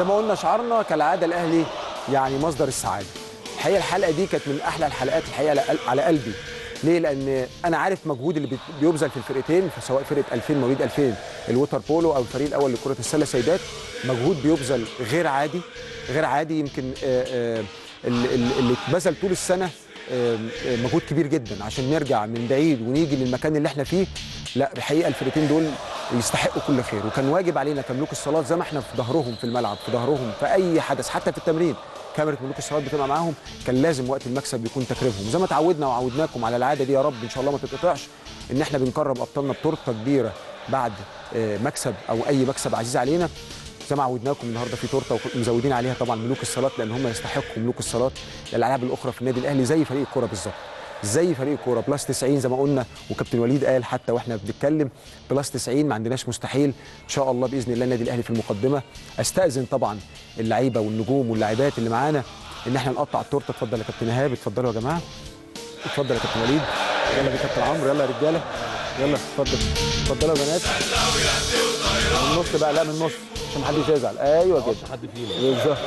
ما قلنا شعارنا كالعاده الاهلي يعني مصدر السعاده الحقيقه الحلقه دي كانت من احلى الحلقات الحقيقه على قل- على قلبي ليه لان انا عارف مجهود اللي بي- بيبذل في الفرقتين سواء فرقه 2000 مواليد 2000 الوتر بولو او الفريق الاول لكره السله سيدات مجهود بيبذل غير عادي غير عادي يمكن آه، آه، ال- ال- اللي اتبذل طول السنه آه، آه، مجهود كبير جدا عشان نرجع من بعيد ونيجي للمكان اللي احنا فيه لا الحقيقه الفرقتين دول يستحقوا كل خير وكان واجب علينا كملوك الصلاه زي ما احنا في ظهرهم في الملعب في ظهرهم في اي حدث حتى في التمرين كاميرا ملوك الصلاه بتبقى معاهم كان لازم وقت المكسب يكون تكريمهم زي ما تعودنا وعودناكم على العاده دي يا رب ان شاء الله ما تتقطعش ان احنا بنكرم ابطالنا بتورته كبيره بعد آه، مكسب او اي مكسب عزيز علينا زي ما عودناكم النهارده في تورته ومزودين عليها طبعا ملوك الصلاه لان هم يستحقوا ملوك الصلاه الالعاب الاخرى في النادي الاهلي زي فريق الكوره بالظبط زي فريق الكوره بلس 90 زي ما قلنا وكابتن وليد قال حتى واحنا بنتكلم بلس 90 ما عندناش مستحيل ان شاء الله باذن الله النادي الاهلي في المقدمه استاذن طبعا اللعيبه والنجوم واللاعبات اللي معانا ان احنا نقطع التورته اتفضل يا كابتن ايهاب اتفضلوا يا جماعه اتفضل يا كابتن وليد يلا يا كابتن عمرو يلا يا رجاله يلا اتفضل اتفضلوا يا بنات من النص بقى لا من النص عشان محدش يزعل ايوه كده حد فينا بالظبط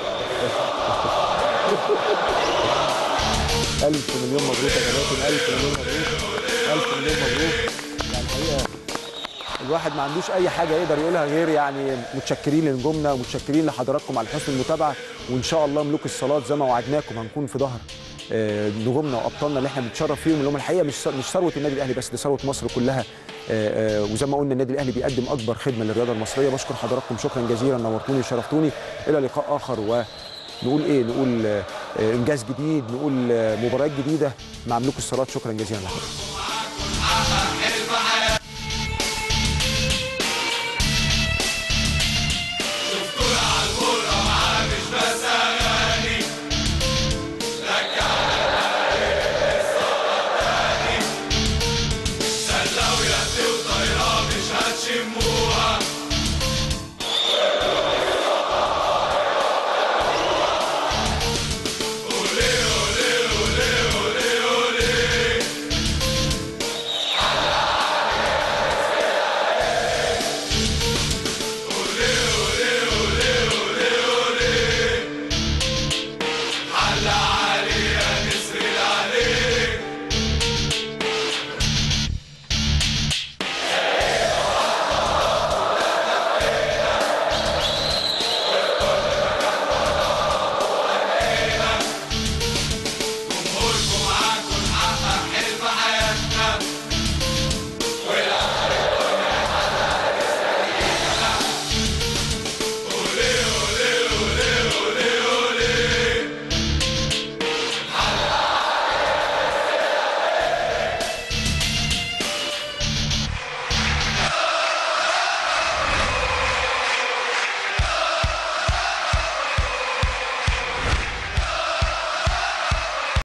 ألف مليون مبروك يا كباتن ألف مليون مبروك ألف مليون مبروك يعني الحقيقة الواحد ما عندوش أي حاجة يقدر يقولها غير يعني متشكرين لنجومنا ومتشكرين لحضراتكم على حسن المتابعة وإن شاء الله ملوك الصلاة زي ما وعدناكم هنكون في ظهر آه، نجومنا وابطالنا اللي احنا بنتشرف فيهم اللي هم الحقيقه مش مش ثروه النادي الاهلي بس دي ثروه مصر كلها آه، آه، وزي ما قلنا النادي الاهلي بيقدم اكبر خدمه للرياضه المصريه بشكر حضراتكم شكرا جزيلا نورتوني وشرفتوني الى لقاء اخر و نقول ايه نقول آه، آه، انجاز جديد نقول آه، مباريات جديده مع ملوك الصلاه شكرا جزيلا لحضراتكم